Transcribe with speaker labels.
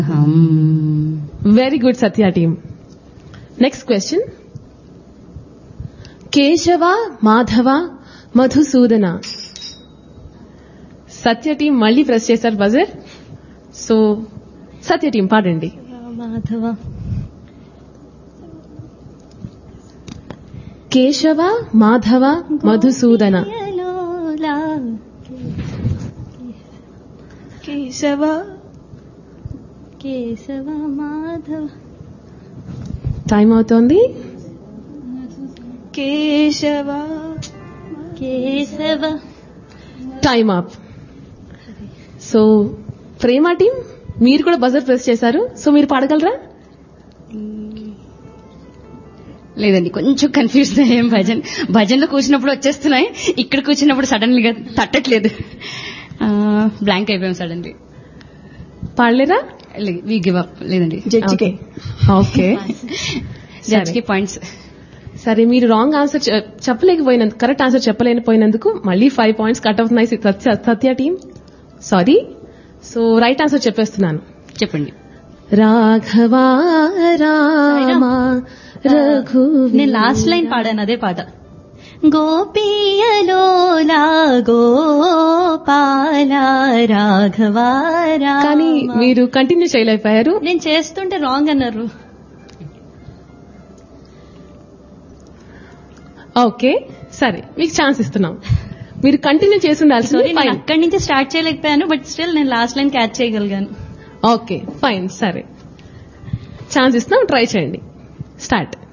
Speaker 1: Very good Satya team next question Keshava Madhava Madhusudana Satya team మళ్ళీ press చేశారు buzzer so Satya team పాడండి
Speaker 2: మాధవ
Speaker 1: కేశవ మాధవ మధుసూదన
Speaker 2: గోపియలోలా.
Speaker 3: కేశవ
Speaker 2: కేశవ మాధవ
Speaker 1: టైం అవుతోంది
Speaker 3: Keshava
Speaker 2: Keshava
Speaker 1: time up so Prema team మీరు కూడా బజర్ ప్రెస్ చేశారు సో మీరు పాడగలరా
Speaker 4: లేదండి కొంచెం కన్ఫ్యూజ్ అయ్యాం భజన్ భజన్లో కూర్చున్నప్పుడు వచ్చేస్తున్నాయి ఇక్కడ కూర్చున్నప్పుడు సడన్లీగా తట్టట్లేదు బ్లాంక్ అయిపోయాం సడన్లీ
Speaker 1: పాడలేరా
Speaker 4: వి గివ్ అప్ లేదండి
Speaker 1: జడ్జికి ఓకే
Speaker 4: జడ్జ్ కి పాయింట్స్
Speaker 1: సరే మీరు రాంగ్ ఆన్సర్ చెప్పలేకపోయినందుకు కరెక్ట్ ఆన్సర్ చెప్పలేకపోయినందుకు మళ్ళీ ఫైవ్ పాయింట్స్ కట్ అవుతున్నాయి Satya Satya team sorry so right answer చెప్పేస్తున్నాను
Speaker 4: చెప్పండి
Speaker 1: రాఘవా రామ రఘు
Speaker 2: నేను లాస్ట్ లైన్ పాడాను అదే పాట గోపియలోలా గోపాల రాఘవ రామ.
Speaker 1: కానీ మీరు కంటిన్యూ చేయలేకపోయారు
Speaker 2: నేను చేస్తుంటే రాంగ్ అన్నారు
Speaker 1: ఓకే సరే మీకు ఛాన్స్ ఇస్తున్నాం మీరు కంటిన్యూ చేసి ఉండాల్సింది
Speaker 2: సారీ నేను
Speaker 1: ఫైన్
Speaker 2: అక్కడి నుంచి స్టార్ట్ చేయలేకపోయాను బట్ స్టిల్ నేను లాస్ట్ లైన్ క్యాచ్ చేయగలిగాను
Speaker 1: ఓకే ఫైన్ సరే ఛాన్స్ ఇస్తున్నాం ట్రై చేయండి స్టార్ట్